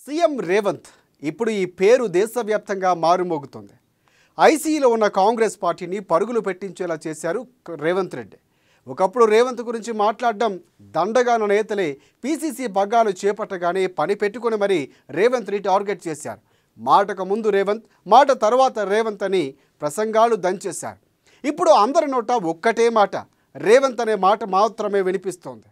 CM Revanth ఇప్పుడు ఈ పేరు దేశవ్యాప్తంగా మారుమోగుతోంది ఐసీయూలో ఉన్న కాంగ్రెస్ పార్టీని పరుగులు పెట్టించేలా చేశారు రేవంత్ రెడ్డి ఒకప్పుడు రేవంత్ గురించి మాట్లాడడం దండగాన నేతలే పీసీసీ బగ్గాలు చేపట్టగానే పని పెట్టుకుని మరీ రేవంత్ని టార్గెట్ చేశారు మాటకు ముందు రేవంత్ మాట తర్వాత రేవంత్ అని ప్రసంగాలు దంచేశారు ఇప్పుడు అందరి నోట ఒక్కటే మాట రేవంత్ అనే మాట మాత్రమే వినిపిస్తోంది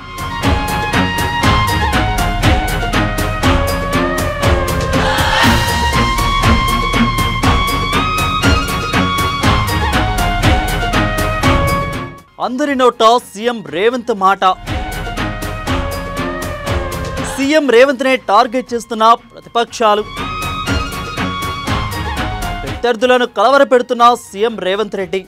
అందరి నోట సీఎం రేవంత్ మాట సీఎం రేవంత్ నే టార్గెట్ చేస్తున్న ప్రతిపక్షాలు ప్రత్యర్థులను కలవర పెడుతున్న సీఎం రేవంత్ రెడ్డి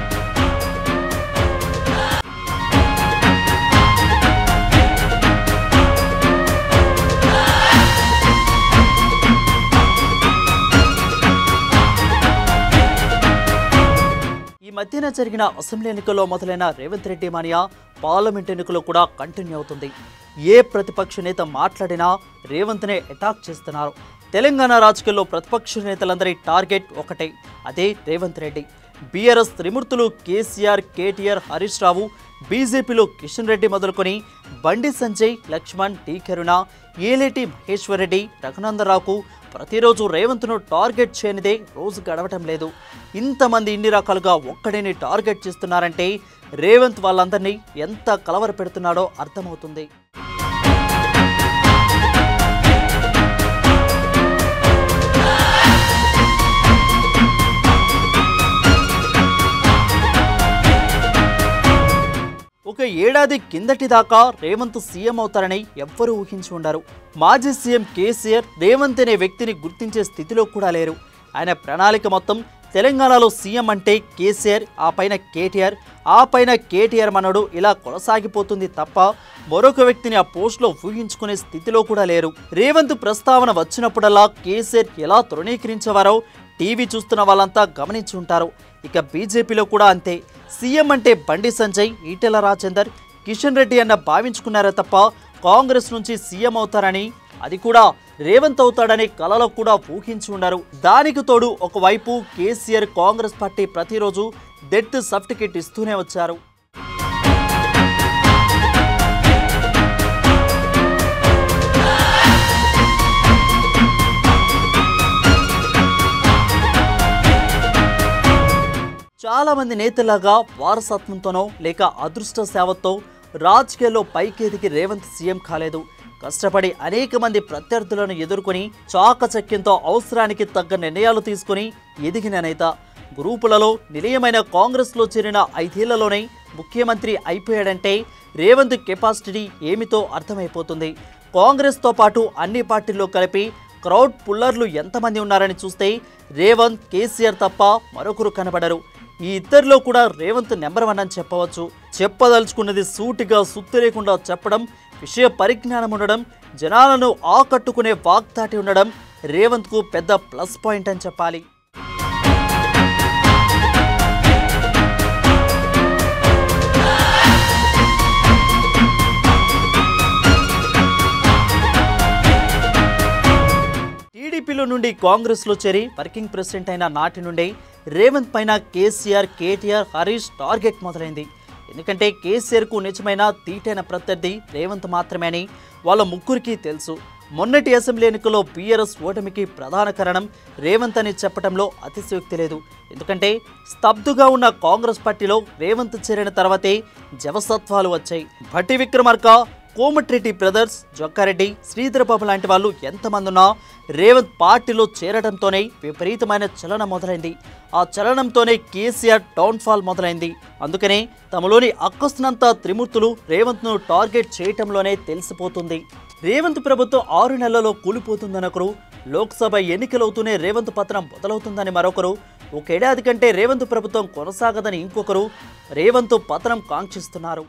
ఈ మధ్యన జరిగిన అసెంబ్లీ ఎన్నికల్లో మొదలైన రేవంత్ రెడ్డి మానియా పార్లమెంట్ ఎన్నికల్లో కూడా కంటిన్యూ అవుతుంది ఏ ప్రతిపక్ష నేత మాట్లాడినా రేవంత్నే అటాక్ చేస్తున్నారు తెలంగాణ రాజకీయాల్లో ప్రతిపక్ష నేతలందరి టార్గెట్ ఒకటే అదే రేవంత్ రెడ్డి బీఆర్ఎస్ త్రిమూర్తులు కేసీఆర్ కేటీఆర్ హరీష్ రావు బీజేపీలో కిషన్ రెడ్డి మొదలుకొని బండి సంజయ్ లక్ష్మణ్ టీ కరుణ ఏలేటి మహేశ్వర్ రెడ్డి రఘునందరావుకు ప్రతిరోజు రేవంత్ను టార్గెట్ చేయనిదే రోజు గడవటం లేదు ఇంతమంది ఇన్ని రకాలుగా ఒక్కడిని టార్గెట్ చేస్తున్నారంటే రేవంత్ వాళ్ళందరినీ ఎంత కలవర పెడుతున్నాడో అర్థమవుతుంది ఒక ఏడాది కిందటి దాకా రేవంత్ సీఎం అవుతారని ఎవ్వరూ ఊహించి ఉండరు మాజీ సీఎం కేసీఆర్ రేవంత్ అనే వ్యక్తిని గుర్తించే స్థితిలో కూడా లేరు ఆయన ప్రణాళిక మొత్తం తెలంగాణలో సీఎం అంటే కేసీఆర్ ఆ పైన కేటీఆర్ ఆ పైన కేటీఆర్ మనడు ఇలా కొనసాగిపోతుంది తప్ప మరొక వ్యక్తిని ఆ పోస్టులో ఊహించుకునే స్థితిలో కూడా లేరు రేవంత్ ప్రస్తావన వచ్చినప్పుడల్లా కేసీఆర్ ఎలా తృణీకరించేవారో టీవీ చూస్తున్న వాళ్ళంతా గమనించి ఉంటారు ఇక బీజేపీలో కూడా అంతే సీఎం అంటే బండి సంజయ్ ఈటెల రాజేందర్ కిషన్ రెడ్డి అన్న భావించుకున్నారే తప్ప కాంగ్రెస్ నుంచి సీఎం అవుతారని అది కూడా రేవంత్ అవుతాడని కలలో కూడా ఊహించి ఉన్నారు దానికి తోడు ఒకవైపు కేసీఆర్ కాంగ్రెస్ పార్టీ ప్రతిరోజు డెత్ సర్టిఫికెట్ ఇస్తూనే వచ్చారు చాలా మంది నేతలాగా వారసత్వంతోనో లేక అదృష్ట సేవతో రాజకీయాల్లో పైకెదిగి రేవంత్ సీఎం కాలేదు కష్టపడి అనేక మంది ప్రత్యర్థులను ఎదుర్కొని చాకచక్యంతో అవసరానికి తగ్గ నిర్ణయాలు తీసుకొని ఎదిగిన నేత గ్రూపులలో నిలయమైన కాంగ్రెస్లో చేరిన ఐదేళ్లలోనే ముఖ్యమంత్రి అయిపోయాడంటే రేవంత్ కెపాసిటీ ఏమితో అర్థమైపోతుంది కాంగ్రెస్తో పాటు అన్ని పార్టీల్లో కలిపి క్రౌడ్ పుల్లర్లు ఎంతమంది ఉన్నారని చూస్తే రేవంత్ కేసీఆర్ తప్ప మరొకరు కనబడరు ఈ ఇద్దరిలో కూడా రేవంత్ నెంబర్ వన్ అని చెప్పవచ్చు చెప్పదలుచుకున్నది సూటిగా సుత్తి లేకుండా చెప్పడం విషయ పరిజ్ఞానం ఉండడం జనాలను ఆకట్టుకునే వాగ్దాటి ఉండడం రేవంత్కు పెద్ద ప్లస్ పాయింట్ అని చెప్పాలి టీడీపీలో నుండి కాంగ్రెస్లో చేరి వర్కింగ్ ప్రెసిడెంట్ అయిన నాటి నుండే రేవంత్ పైన కేసీఆర్ కేటీఆర్ హరీష్ టార్గెట్ మొదలైంది ఎందుకంటే కేసీఆర్కు నిజమైన తీటైన ప్రత్యర్థి రేవంత్ మాత్రమే అని వాళ్ళ ముగ్గురికి తెలుసు మొన్నటి అసెంబ్లీ ఎన్నికల్లో బీఆర్ఎస్ ఓటమికి ప్రధాన కారణం రేవంత్ అని చెప్పడంలో అతిశయోక్తి లేదు ఎందుకంటే స్తబ్దుగా ఉన్న కాంగ్రెస్ పార్టీలో రేవంత్ చేరిన తర్వాతే జవసత్వాలు వచ్చాయి భట్టి విక్రమార్క కోమటిరెడ్డి బ్రదర్స్ జొక్కారెడ్డి శ్రీధర్ బాబు లాంటి వాళ్ళు ఎంతమంది ఉన్నా రేవంత్ పార్టీలో చేరడంతోనే విపరీతమైన చలనం మొదలైంది ఆ చలనంతోనే కేసీఆర్ డౌన్ఫాల్ మొదలైంది అందుకనే తమలోని అక్కస్తునంతా త్రిమూర్తులు రేవంత్ను టార్గెట్ చేయటంలోనే తెలిసిపోతుంది రేవంత్ ప్రభుత్వం ఆరు నెలల్లో కూలిపోతుందనొకరు లోక్సభ ఎన్నికలవుతూనే రేవంత్ పత్రం మొదలవుతుందని మరొకరు ఒకేడాది కంటే రేవంత్ ప్రభుత్వం కొనసాగదని ఇంకొకరు రేవంత్ పతనం కాంక్షిస్తున్నారు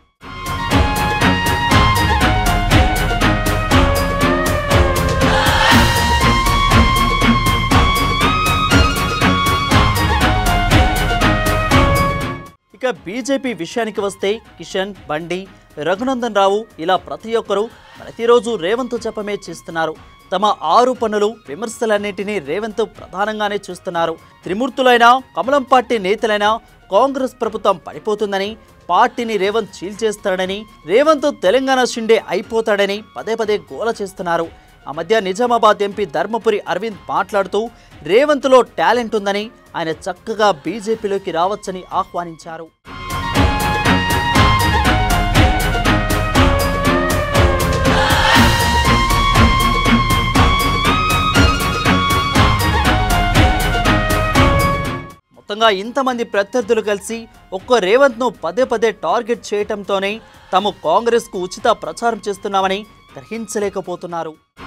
ఇక ఇక బీజేపీ విషయానికి వస్తే కిషన్ బండి రఘునందన్ రావు ఇలా ప్రతి ఒక్కరూ ప్రతిరోజు రేవంత్ జపమే చేస్తున్నారు తమ ఆరోపణలు విమర్శలన్నింటినీ రేవంత్ ప్రధానంగానే చూస్తున్నారు త్రిమూర్తులైన కమలం పార్టీ నేతలైన కాంగ్రెస్ ప్రభుత్వం పడిపోతుందని పార్టీని రేవంత్ చీల్చేస్తాడని రేవంత్ తెలంగాణ షిండే అయిపోతాడని పదే పదే గోల చేస్తున్నారు ఆ మధ్య నిజామాబాద్ ఎంపీ ధర్మపురి అరవింద్ మాట్లాడుతూ రేవంత్లో టాలెంట్ ఉందని ఆయన చక్కగా బీజేపీలోకి రావచ్చని ఆహ్వానించారు మొత్తంగా ఇంతమంది ప్రత్యర్థులు కలిసి ఒక్క రేవంత్ను పదే పదే టార్గెట్ చేయటంతోనే తాము కాంగ్రెస్కు ఉచిత ప్రచారం చేస్తున్నామని గ్రహించలేకపోతున్నారు